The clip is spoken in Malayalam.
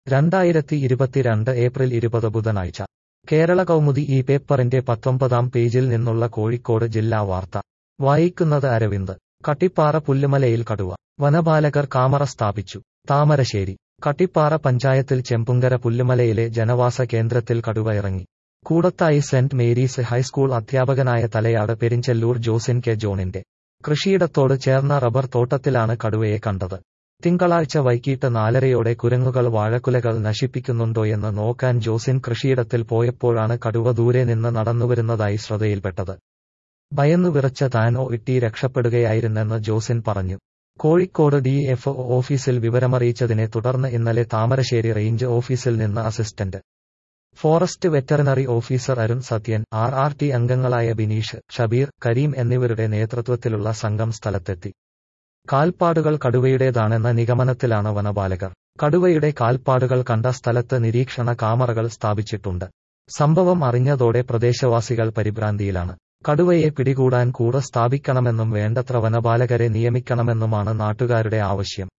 രണ്ടായിരത്തി ഇരുപത്തിരണ്ട് ഏപ്രിൽ ഇരുപത് ബുധനാഴ്ച കേരള കൗമുദി ഈ പേപ്പറിന്റെ പത്തൊമ്പതാം പേജിൽ നിന്നുള്ള കോഴിക്കോട് ജില്ലാ വാർത്ത വായിക്കുന്നത് അരവിന്ദ് കട്ടിപ്പാറ പുല്ലുമലയിൽ കടുവ വനപാലകർ കാമറ സ്ഥാപിച്ചു താമരശ്ശേരി കട്ടിപ്പാറ പഞ്ചായത്തിൽ ചെമ്പുങ്കര പുല്ലുമലയിലെ ജനവാസ കേന്ദ്രത്തിൽ കടുവ ഇറങ്ങി കൂടത്തായി സെന്റ് മേരീസ് ഹൈസ്കൂൾ അധ്യാപകനായ തലയാട് പെരിഞ്ചെല്ലൂർ ജോസിൻ കെ ജോണിന്റെ കൃഷിയിടത്തോട് ചേർന്ന റബ്ബർ തോട്ടത്തിലാണ് കടുവയെ കണ്ടത് തിങ്കളാഴ്ച വൈകിട്ട് നാലരയോടെ കുരങ്ങുകൾ വാഴക്കുലകൾ നശിപ്പിക്കുന്നുണ്ടോയെന്ന് നോക്കാൻ ജോസിൻ കൃഷിയിടത്തിൽ പോയപ്പോഴാണ് കടുവ ദൂരെ നിന്ന് നടന്നുവരുന്നതായി ശ്രദ്ധയിൽപ്പെട്ടത് ഭയന്നു വിറച്ച താനോ ഇട്ടി രക്ഷപ്പെടുകയായിരുന്നെന്ന് ജോസിൻ പറഞ്ഞു കോഴിക്കോട് ഡി എഫ് ഓഫീസിൽ വിവരമറിയിച്ചതിനെ തുടർന്ന് ഇന്നലെ താമരശ്ശേരി റേഞ്ച് ഓഫീസിൽ നിന്ന് assistant forest veterinary officer Arun Sathyan R R T അംഗങ്ങളായ ബിനീഷ് ഷബീർ കരീം എന്നിവരുടെ നേതൃത്വത്തിലുള്ള സംഘം സ്ഥലത്തെത്തി കാൽപ്പാടുകൾ കടുവയുടേതാണെന്ന നിഗമനത്തിലാണ് വനപാലകർ കടുവയുടെ കാൽപ്പാടുകൾ കണ്ട സ്ഥലത്ത് നിരീക്ഷണ കാമറകൾ സ്ഥാപിച്ചിട്ടുണ്ട് സംഭവം അറിഞ്ഞതോടെ പ്രദേശവാസികൾ പരിഭ്രാന്തിയിലാണ് കടുവയെ പിടികൂടാൻ കൂട സ്ഥാപിക്കണമെന്നും വേണ്ടത്ര വനപാലകരെ നിയമിക്കണമെന്നുമാണ് നാട്ടുകാരുടെ ആവശ്യം